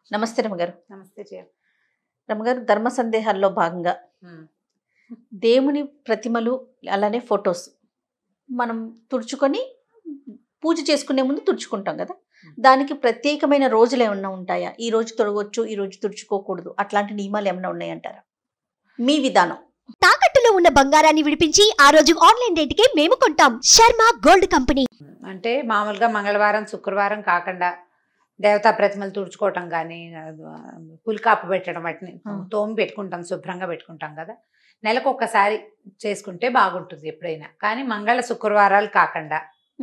నమస్తే రమగారు నమస్తే జయ రమగారు ధర్మ సందేహాల్లో భాగంగా దేవుని ప్రతిమలు అలానే ఫొటోస్ మనం తుడుచుకొని పూజ చేసుకునే ముందు తుడుచుకుంటాం కదా దానికి ప్రత్యేకమైన రోజులు ఏమన్నా ఉంటాయా ఈ రోజు తొడగొచ్చు ఈ రోజు తుడుచుకోకూడదు అట్లాంటి నియమాలు ఏమైనా ఉన్నాయంటారా మీ విధానం తాకట్టులో ఉన్న బంగారాన్ని విడిపించి ఆ రోజు ఆన్లైన్ రేటుకే మేము కొంటాం శర్మ గోల్డ్ కంపెనీ అంటే మామూలుగా మంగళవారం శుక్రవారం కాకుండా దేవతా ప్రతిమలు తుడుచుకోవటం కానీ పులికాపు పెట్టడం వాటిని ఆ. తోమి పెట్టుకుంటాం శుభ్రంగా పెట్టుకుంటాం కదా నెలకు ఒక్కసారి చేసుకుంటే బాగుంటుంది ఎప్పుడైనా కానీ మంగళ శుక్రవారాలు కాకుండా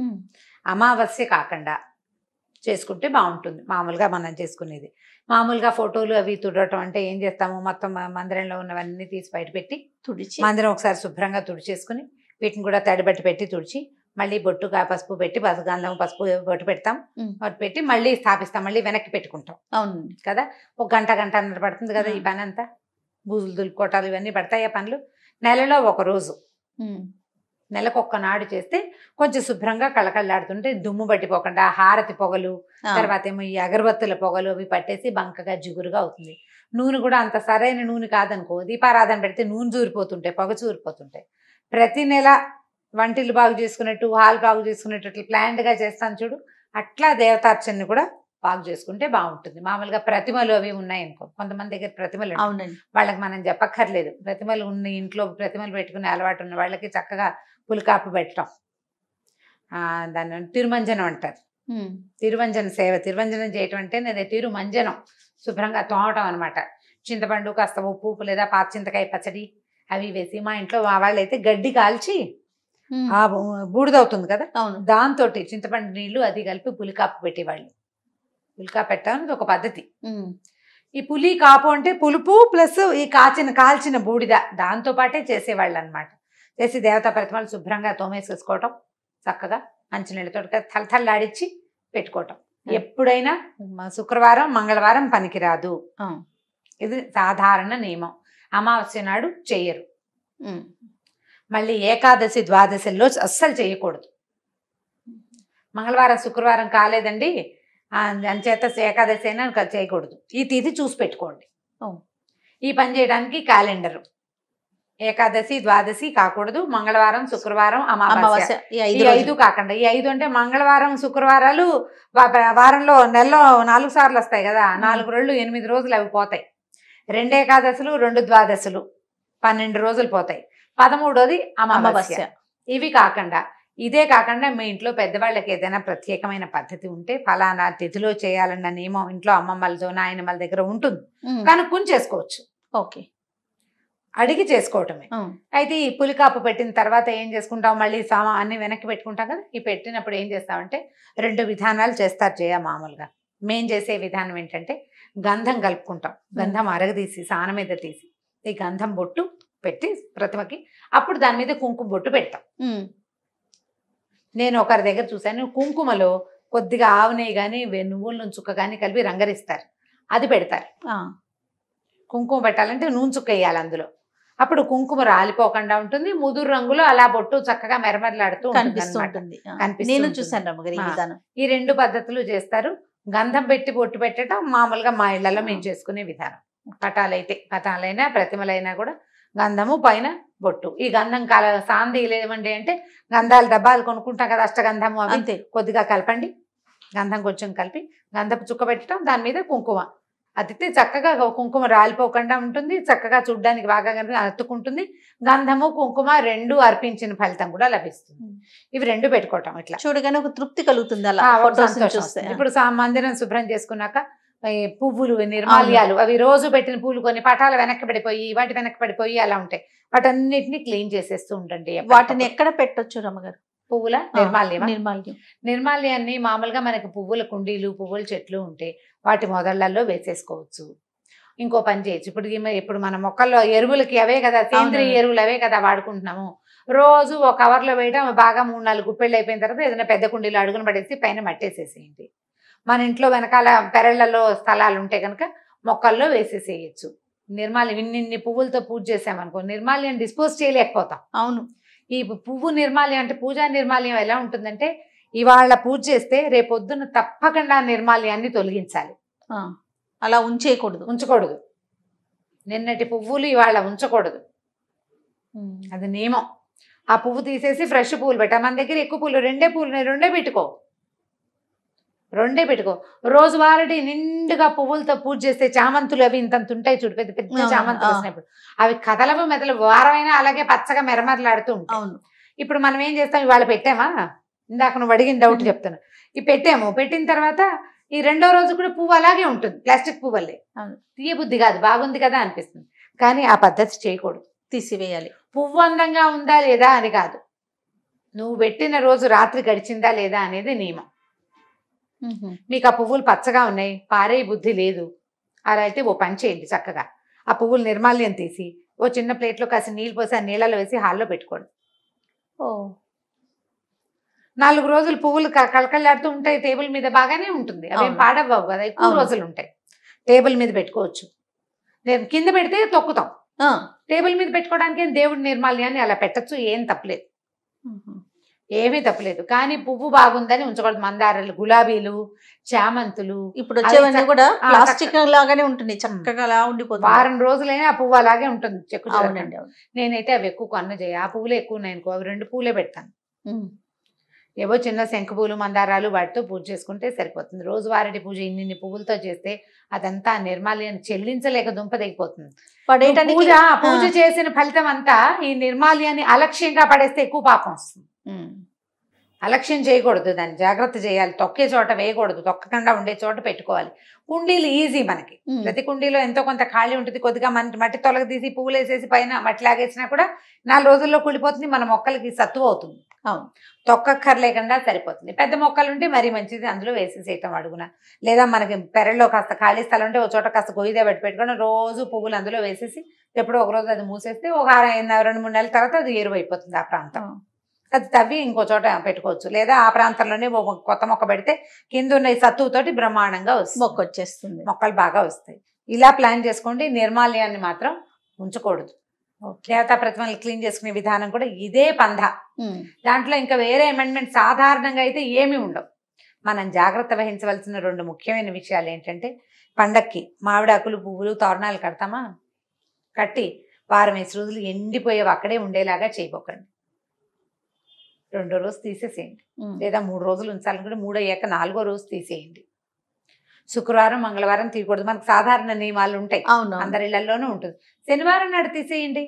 అమావాస్య కాకుండా చేసుకుంటే బాగుంటుంది మామూలుగా మనం చేసుకునేది మామూలుగా ఫోటోలు అవి తుడటం అంటే ఏం చేస్తాము మొత్తం మ- మందిరంలో ఉన్నవన్నీ తీసి బయట పెట్టి తుడిచి మందిరం ఒకసారి శుభ్రంగా తుడిచేసుకుని వీటిని కూడా తడిబట్టి పెట్టి తుడిచి మళ్ళీ బొట్టుగా పసుపు పెట్టి పసుపు గంధం పసుపు బొట్టు పెడతాం ఉమ్. బొట్టు పెట్టి మళ్ళీ స్థాపిస్తాం మళ్ళీ వెనక్కి పెట్టుకుంటాం అవునండి కదా ఒక గంట గంట అన్నర పడుతుంది కదా ఈ ఆ. పని అంతా బూజులు దులుపుకోవటాలు ఇవన్నీ పడతాయి ఆ పనులు నెలలో ఒక రోజు ఉమ్. నెలకు ఒక్క నాడు చేస్తే కొంచెం శుభ్రంగా కళకళలాడుతుంటే దుమ్ము పట్టిపోకుండా హారతి పొగలు ఆ, తర్వాత ఏమో ఈ అగరబత్తుల పొగలు అవి పట్టేసి బంకగా జిగురుగా అవుతుంది నూనె కూడా అంత సరైన నూనె కాదనుకో దీపారాధన పెడితే నూనె చూరిపోతుంటాయి పొగ చూరిపోతుంటాయి ప్రతి నెల వంటిల్లు బాగు చేసుకున్నట్టు హాల్ బాగు చేసుకున్నట్టు అట్లా ప్లాన్డ్గా చేస్తాను చూడు అట్లా దేవతార్చనని కూడా బాగు చేసుకుంటే బాగుంటుంది మామూలుగా ప్రతిమలు అవి ఉన్నాయి అనుకో కొంతమంది దగ్గర ప్రతిమలు ఉంటాయి. అవునండి వాళ్ళకి మనం చెప్పక్కర్లేదు ప్రతిమలు ఉన్న ఇంట్లో ప్రతిమలు పెట్టుకునే అలవాటు ఉన్న వాళ్ళకి చక్కగా పులికాపు పెట్టడం ఆ, దాన్ని తిరుమంజనం అంటారు ఉమ్. తిరువంజన సేవ తిరువంజనం చేయటం అంటే నేను తిరుమంజనం శుభ్రంగా తోమటం అనమాట చింతపండు కాస్త ఉప్పు ఉప్పు లేదా పాత చింతకాయ పచ్చడి అవి వేసి మా ఇంట్లో మా వాళ్ళు అయితే గడ్డి కాల్చి ఉమ్. ఆ బూ- బూడిదవుతుంది కదా అవును దాంతో చింతపండు నీళ్లు అది కలిపి పులికాపు పెట్టేవాళ్ళు పులికాపు పెట్టడం ఒక పద్ధతి ఉమ్. ఈ పులి కాపు అంటే పులుపు ప్లస్ ఈ కాచిన కాల్చిన బూడిద దాంతో పాటే చేసేవాళ్ళు అనమాట చేసి దేవతా ప్రతిమలు శుభ్రంగా తోమేసేసుకోవటం చక్కగా మంచినీళ్ళతో తలతల్లాడిచ్చి పెట్టుకోవటం Hmm. ఎప్పుడైనా మ- శుక్రవారం మంగళవారం పనికిరాదు ఆ. ఇది సాధారణ నియమం అమావాస్య నాడు చేయరు ఉమ్. మళ్ళీ ఏకాదశి ద్వాదశిలో అస్సలు చేయకూడదు మంగళవారం శుక్రవారం కాలేదండి ఆ, అంచేత ఏకాదశి అయినా క- చేయకూడదు ఈ తిథి చూసి పెట్టుకోండి ఓ. ఈ పని చేయడానికి క్యాలెండర్ ఏకాదశి ద్వాదశి కాకూడదు మంగళవారం శుక్రవారం అమావాస్య అమావాస్య ఈ ఈ ఐదు ఐదు కాకుండా ఈ ఐదు అంటే మంగళవారం శుక్రవారాలు వా- వారంలో నెలలో నాలుగు సార్లు వస్తాయి కదా నాలుగు రోజులు ఎనిమిది రోజులు అవి పోతాయి రెండు ఏకాదశులు రెండు ద్వాదశులు పన్నెండు రోజులు పోతాయి పదమూడోది అమావాస్య అమావాస్య ఇవి కాకుండా ఇదే కాకుండా మీ ఇంట్లో పెద్దవాళ్ళకి ఏదైనా ప్రత్యేకమైన పద్ధతి ఉంటే ఫలానా తిథిలో చేయాలన్న నియమం ఇంట్లో అమ్మమ్మలతో నాయనమ్మల దగ్గర ఉంటుంది ఉమ్. కనుక్కుని చేసుకోవచ్చు ఓకే అడిగి చేసుకోవటమే ఉమ్. అయితే ఈ పులికాపు పెట్టిన తర్వాత ఏం చేసుకుంటాం మళ్ళీ సామా అన్ని వెనక్కి పెట్టుకుంటాం కదా ఈ పెట్టినప్పుడు ఏం చేస్తామంటే రెండు విధానాలు చేస్తారు చేయ మామూలుగా మేం చేసే విధానం ఏంటంటే గంధం కలుపుకుంటాం గంధం అరగదీసి సాన మీద తీసి ఈ గంధం బొట్టు పెట్టి ప్రతిమకి అప్పుడు దాని మీద కుంకుమ బొట్టు పెడతాం ఉమ్. నేను ఒకరి దగ్గర చూశాను కుంకుమలో కొద్దిగా ఆవు నెయ్యి కానీ నువ్వుల నుంచి చుక్క కానీ కలిపి రంగరిస్తారు అది పెడతారు ఆ. కుంకుమ పెట్టాలంటే నూనె చుక్క వేయాలి అందులో అప్పుడు కుంకుమ రాలిపోకుండా ఉంటుంది ముదురు రంగులో అలా బొట్టు చక్కగా మెరమెరలాడుతూ ఉంటుంది కనిపిస్తూ అన్నమాట. ఉంటుంది ఆ. కనిపిస్తూ నేను ఉంటుంది. చూసాను రమ్మగారు ఈ ఆ. విధానం ఈ రెండు పద్ధతులు చేస్తారు గంధం పెట్టి బొట్టు పెట్టడం మామూలుగా మా ఇళ్లలో మేము చేసుకునే విధానం పటాలైతే పటాలైనా ప్రతిమలైనా కూడా గంధము పైన బొట్టు ఈ గంధం కల సాంది లేవండి అంటే గంధాలు డబ్బాలు కొనుక్కుంటాం కదా అష్టగంధము అవి అంతే కొద్దిగా కలపండి గంధం కొంచెం కలిపి గంధపు చుక్క పెట్టడం దాని మీద కుంకుమ అతితే చక్కగా కుంకుమ రాలిపోకుండా ఉంటుంది చక్కగా చూడ్డానికి బాగా కనిపి అతుక్కుంటుంది గంధము కుంకుమ రెండు అర్పించిన ఫలితం కూడా లభిస్తుంది ఉమ్. ఇవి రెండు పెట్టుకోవటం ఇట్లా చూడగానే ఒక తృప్తి కలుగుతుంది అలా ఆ, ఒక ఫొటోస్ సంతోషం చూస్తే వస్తుంది. ఇప్పుడు సా- మందిరం శుభ్రం చేసుకున్నాక ఈ పువ్వులు నిర్మాల్యాలు అవి రోజు పెట్టిన పూలు కొన్ని పటాలు వెనక్కి పడిపోయి వాటి వెనక్కి పడిపోయి అలా ఉంటాయి వాటన్నిటిని క్లీన్ చేసేస్తూ ఉండండి వాటిని ఎక్కడ పెట్టొచ్చు రమ్మగారు పువ్వుల నిర్మాల్యమా నిర్మాల్యం నిర్మాల్యాన్ని మామూలుగా మనకి పువ్వుల కుండీలు పువ్వుల చెట్లు ఉంటే వాటి మొదళ్లలో వేసేసుకోవచ్చు ఇంకో పని చేయొచ్చు ఇప్పుడు ఈ- ఇప్పుడు మన మొక్కల్లో ఎరువులకి అవే కదా సేంద్రియ అవునండి. ఎరువులు అవే కదా వాడుకుంటున్నాము రోజు ఒక కవర్లో వేయడం అవి బాగా మూడు నాలుగు గుప్పెళ్ళు అయిపోయిన తర్వాత ఏదైనా పెద్ద కుండీలో అడుగున పడేసి పైన మట్టేసేసేయండి మన ఇంట్లో వెనకాల పెరళ్లలో స్థలాలు ఉంటే కనుక మొక్కల్లో వేసేసేయచ్చు నిర్మాల్యం ఇన్ని ఇన్ని పువ్వులతో పూజ చేసామనుకో నిర్మాల్యం డిస్పోజ్ చేయలేకపోతాం అవును ఈ పువ్వు నిర్మాల్యం అంటే పూజా నిర్మాల్యం ఎలా ఉంటుందంటే ఇవాళ పూజ చేస్తే రేపొద్దున తప్పకుండా ఆ నిర్మాల్యాన్ని తొలగించాలి ఆ. అలా ఉంచేయకూడదు ఉంచకూడదు నిన్నటి పువ్వులు ఇవాళ ఉంచకూడదు ఉమ్. అది నియమం ఆ పువ్వు తీసేసి ఫ్రెష్ పువ్వులు పెట్టా మన దగ్గర ఎక్కువ పూలు రెండే పూలు ఉన్నాయి, రెండే పెట్టుకో రెండే పెట్టుకో రోజువారీ నిండుగా పువ్వులతో పూజ చేస్తే చామంతులు అవి ఇంతంత ఉంటాయి చూడు పెద్ద పెద్ద అవును, చామంతులు ఆ. వచ్చినప్పుడు అవి కదలవు మెదలు వారమైనా అలాగే పచ్చగా మెరమరలాడుతూ ఉంటాయి అవును ఇప్పుడు మనం ఏం చేస్తాం ఇవాళ పెట్టామా ఇందాక నువ్వు అడిగిన డౌట్ మ్మ్. చెప్తాను ఇవి పెట్టాము పెట్టిన తర్వాత ఈ రెండో రోజు కూడా పువ్వు అలాగే ఉంటుంది ప్లాస్టిక్ పువ్వులే అవును. తీయ బుద్ధి కాదు బాగుంది కదా అనిపిస్తుంది కానీ ఆ పద్ధతి చేయకూడదు తీసివేయాలి పువ్వు అందంగా ఉందా లేదా అని కాదు నువ్వు పెట్టిన రోజు రాత్రి గడిచిందా లేదా అనేది నియమం ఉహు. మీకు ఆ పువ్వులు పచ్చగా ఉన్నాయి పారే బుద్ధి లేదు అలా అయితే ఓ పని చేయండి చక్కగా ఆ పువ్వులు నిర్మాల్యం తీసి ఓ చిన్న ప్లేట్లో కాసి నీళ్ళు పోసి ఆ నీళ్ళలో వేసి హాల్లో పెట్టుకోండి ఓ నాలుగు రోజులు పువ్వులు క- కళకళలాడుతూ ఉంటాయి టేబుల్ మీద బాగానే ఉంటుంది అవేం అవును. పాడవ్వవు కదా ఎక్కువ అవును. రోజులు ఉంటాయి టేబుల్ మీద పెట్టుకోవచ్చు నేను కింద పెడితే తొక్కుతాం ఆ. టేబుల్ మీద పెట్టుకోవడానికి ఏం దేవుడి నిర్మాల్యాన్ని అలా పెట్టచ్చు ఏం తప్పలేదు ఉహు. ఏమీ తప్పలేదు కానీ పువ్వు బాగుందని ఉంచకూడదు మందారాలు గులాబీలు చామంతులు ఇప్పుడు వచ్చేవన్నీ చక్క- కూడా ఆ, ప్లాస్టిక్ లాగానే ఉంటుంది చక్కగా అలా ఉండిపోతుంది వారం రోజులైనా ఆ పువ్వు అలాగే ఉంటుంది చెక్కు చెదరకుండా. అవునండి అవును నేనైతే అవి ఎక్కువ కొన్న చేయ ఆ పువ్వులు ఎక్కువ ఉన్నాయి అనుకో అవి రెండు పూలే పెడతాను ఉమ్. ఏవో చిన్న శంకు పూలు మందారాలు వాటితో పూజ చేసుకుంటే సరిపోతుంది రోజువారీ పూజ ఇన్ని ఇన్ని పువ్వులతో చేస్తే అదంతా నిర్మాల్యాన్ని చెల్లించలేక దుంప దిగిపోతుంది పడేయటానికి పూజ పూజ ఆ. చేసిన ఫలితం అంతా ఈ నిర్మాల్యాన్ని అలక్ష్యంగా పడేస్తే ఎక్కువ పాపం వస్తుంది ఉమ్. అలక్ష్యం చేయకూడదు దాన్ని జాగ్రత్త చేయాలి తొక్కే చోట వేయకూడదు తొక్కకుండా ఉండే చోట పెట్టుకోవాలి కుండీలు ఈజీ మనకి ఉమ్. ప్రతి కుండీలో ఎంతో కొంత ఖాళీ ఉంటుంది కొద్దిగా మట్టి మట్టి తొలగ తీసి పువ్వులు వేసేసి పైన మట్టి లాగేసినా కూడా నాలుగు రోజుల్లో కుళ్ళిపోతుంది మన మొక్కలకి సత్తువ అవుతుంది అవును తొక్కక్కర్లేకుండా సరిపోతుంది పెద్ద మొక్కలు ఉంటే మరీ మంచిది అందులో వేసేసేయటం అడుగున లేదా మనకి పెరట్లో కాస్త ఖాళీ స్థలం ఉంటే ఒక చోట కాస్త గొయ్యిదే పెట్టి పెట్టుకొని రోజు పువ్వులు అందులో వేసేసి ఎప్పుడో ఒక రోజు అది మూసేస్తే ఒక ఆరు రెండు మూడు నెలల తర్వాత అది ఎరువు అయిపోతుంది ఆ ప్రాంతం ఆ. అది తవ్వి ఇంకో చోట పెట్టుకోవచ్చు లేదా ఆ ప్రాంతంలోనే ఓ కొత్త మొక్క పెడితే కింద ఉన్న ఈ సత్తువుతోటి బ్రహ్మాండంగా వస్తుంది మొక్క వచ్చేస్తుంది మొక్కలు బాగా వస్తాయి ఇలా ప్లాన్ చేసుకోండి నిర్మాల్యాన్ని మాత్రం ఉంచకూడదు దేవతా ప్రతిమలు క్లీన్ చేసుకునే విధానం కూడా ఇదే పంధ ఉమ్. దాంట్లో ఇంకా వేరే అమెండ్మెంట్ సాధారణంగా అయితే ఏమీ ఉండవు మనం జాగ్రత్త వహించవలసిన రెండు ముఖ్యమైన విషయాలు ఏంటంటే పండక్కి మామిడాకులు పువ్వులు తోరణాలు కడతామా కట్టి వారం వేసి రోజులు ఎండిపోయేవి అక్కడే ఉండేలాగా చేయబోకండి రెండో రోజు తీసేసేయండి ఉమ్. లేదా మూడు రోజులు ఉంచాలనుకుంటే మూడు అయ్యాక నాలుగో రోజు తీసేయండి శుక్రవారం మంగళవారం తీయకూడదు మనకు సాధారణ నియమాలు ఉంటాయి అవును అవును. అందరి ఇళ్లలోనూ ఉంటుంది శనివారం నాడు తీసేయండి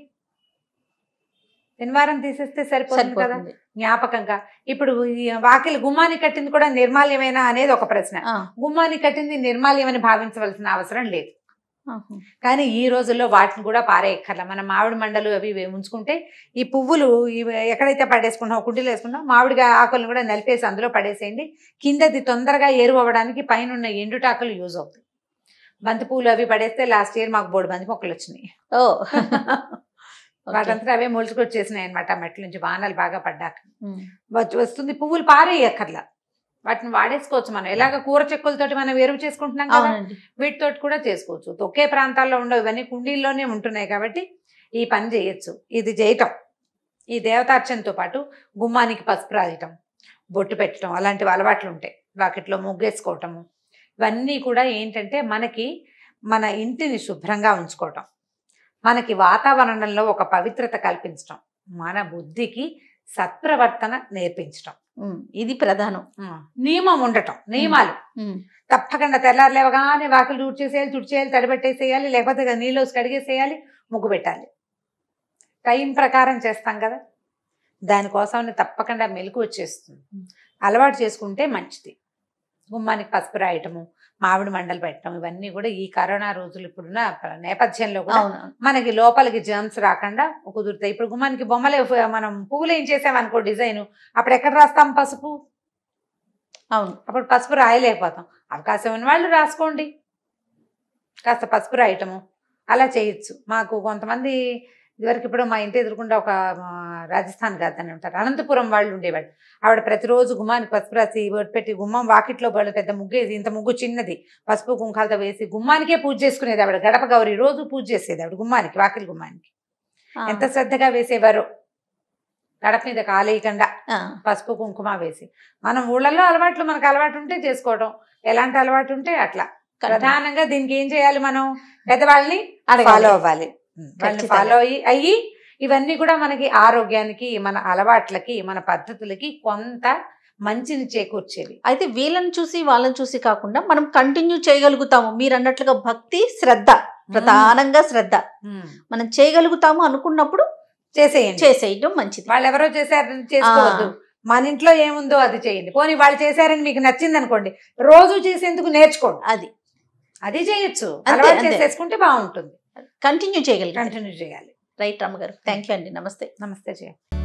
శనివారం తీసేస్తే సరిపోతుంది కదా సరిపోతుంది జ్ఞాపకంగా ఇప్పుడు ఈ వాకిలి గుమ్మాన్ని కట్టింది కూడా నిర్మాల్యమేనా అనేది ఒక ప్రశ్న ఆ. గుమ్మాన్ని కట్టింది నిర్మాల్యమని భావించవలసిన అవసరం లేదు ఆహా. కానీ ఈ రోజుల్లో వాటిని కూడా పారేయక్కర్ల మన మామిడి మండలు అవి ఇవి ఉంచుకుంటే ఈ పువ్వులు ఇవి ఎక్కడైతే పడేసుకుంటామో కుండీలో వేసుకుంటాం మామిడి ఆకులను కూడా నలిపేసి అందులో పడేసేయండి కిందది తొందరగా ఎరువు అవ్వడానికి పైన ఉన్న ఎండుటాకులు యూజ్ అవుతాయి బంతి పూలు అవి పడేస్తే లాస్ట్ ఇయర్ మాకు బోర్డు బంతి మొక్కలు వచ్చినాయి ఓ ఓకే. వాటంతా అవే మొలుచుకొచ్చేసినాయి అనమాట మెట్ల నుంచి వానలు బాగా పడ్డాక ఉమ్. వచ్చి- వస్తుంది పువ్వులు పారేయక్కర్లా వాటిని వాడేసుకోవచ్చు మనం ఎలాగ కూర చెక్కులతోటి మనం ఎరువు చేసుకుంటున్నాం కదా అవునండి వీటితోటి కూడా చేసుకోవచ్చు ఒకే ప్రాంతాల్లో ఉండవు ఇవన్నీ కుండీల్లోనే ఉంటున్నాయి కాబట్టి ఈ పని చేయొచ్చు ఇది చేయటం ఈ దేవతార్చనతో పాటు గుమ్మానికి పసుపు రాయటం బొట్టు పెట్టడం అలాంటివి అలవాట్లు ఉంటాయి వాకిట్లో ముగ్గేసుకోవటము ఇవన్నీ కూడా ఏంటంటే మనకి మన ఇంటిని శుభ్రంగా ఉంచుకోవటం మనకి వాతావరణంలో ఒక పవిత్రత కల్పించటం మన బుద్ధికి సత్ప్రవర్తన నేర్పించటం ఉమ్. ఇది ప్రధానం నియమం ఉండటం నియమాలు ఉమ్. తప్పకుండా తెల్లారు లేవగానే వాకిలు తుడిచేసేయాలి తుడిచేయాలి తడిపెట్టేసేయాలి లేకపోతే ఇక నీళ్ళు వేసి కడిగేసేయాలి ముగ్గు పెట్టాలి టైం ప్రకారం చేస్తాం కదా దానికోసం తప్పకుండా మెలకు వచ్చేస్తుంది అలవాటు చేసుకుంటే మంచిది గుమ్మానికి పసుపు రాయటము మామిడి మండలు పెట్టడం ఇవన్నీ కూడా ఈ కరోనా రోజులు ఇప్పుడున్న నేపథ్యంలో కూడా అవును మనకి లోపలికి జర్మ్స్ రాకుండా కుదురుతాయి ఇప్పుడు గుమ్మానికి బొమ్మలు మనం పువ్వులు ఏం చేసామనుకో డిజైన్ అప్పుడు ఎక్కడ రాస్తాం పసుపు అవును అప్పుడు పసుపు రాయలేకపోతాం అవకాశం ఉన్న వాళ్ళు రాసుకోండి కాస్త పసుపు రాయటము అలా చేయొచ్చు మాకు కొంతమంది ఇదివరకు ఇప్పుడు మా ఇంటి ఎదురుకుండా ఒక ఆ, రాజస్థాన్ గాదని ఉంటారు అనంతపురం వాళ్ళు ఉండేవాళ్ళు ఆవిడ ప్రతిరోజు గుమ్మానికి పసుపు రాసి బొట్టు పెట్టి గుమ్మం వాకిట్లో వాళ్ళు పెద్ద ముగ్గేసి ఇంత ముగ్గు చిన్నది పసుపు కుంకాలతో వేసి గుమ్మానికే పూజ చేసుకునేది ఆవిడ గడప గౌరి రోజు పూజ చేసేది ఆవిడ గుమ్మానికి వాకిలి గుమ్మానికి ఆ. ఎంత శ్రద్ధగా వేసేవారు గడప మీద కాలేయకుండా ఆ. పసుపు కుంకుమ వేసి మనం ఊళ్ళల్లో అలవాట్లు మనకు అలవాటు ఉంటే చేసుకోవడం ఎలాంటి అలవాటు ఉంటే అట్లా ప్రధానంగా దీనికి ఏం చేయాలి మనం పెద్దవాళ్ళని అడగాలి. ఫాలో అవ్వాలి వాళ్ళని ఖచ్చితంగా. ఫాలో అయ్యి అయ్యి ఇవన్నీ కూడా మనకి ఆరోగ్యానికి మన అలవాట్లకి మన పద్ధతులకి కొంత మంచిని చేకూర్చేవి అయితే వీళ్ళని చూసి వాళ్ళని చూసి కాకుండా మనం కంటిన్యూ చేయగలుగుతాము మీరు అన్నట్లుగా భక్తి శ్రద్ధ ప్రధానంగా శ్రద్ధ ఉమ్. మనం చేయగలుగుతాము అనుకున్నప్పుడు చేసేయండి చేసేయడం మంచిది వాళ్ళు ఎవరో చేశారని చేసుకోవద్దు మన ఇంట్లో ఏముందో అది చేయండి పోనీ వాళ్ళు చేశారని మీకు నచ్చింది అనుకోండి రోజు చేసేందుకు నేర్చుకోండి అది అది చేయొచ్చు అంతే, అలవాటు అంతే. చేసేసుకుంటే బాగుంటుంది కంటిన్యూ చేయగలిగాం కంటిన్యూ చేయాలి రైట్ రామగారు థ్యాంక్ యూ అండి నమస్తే నమస్తే చేయండి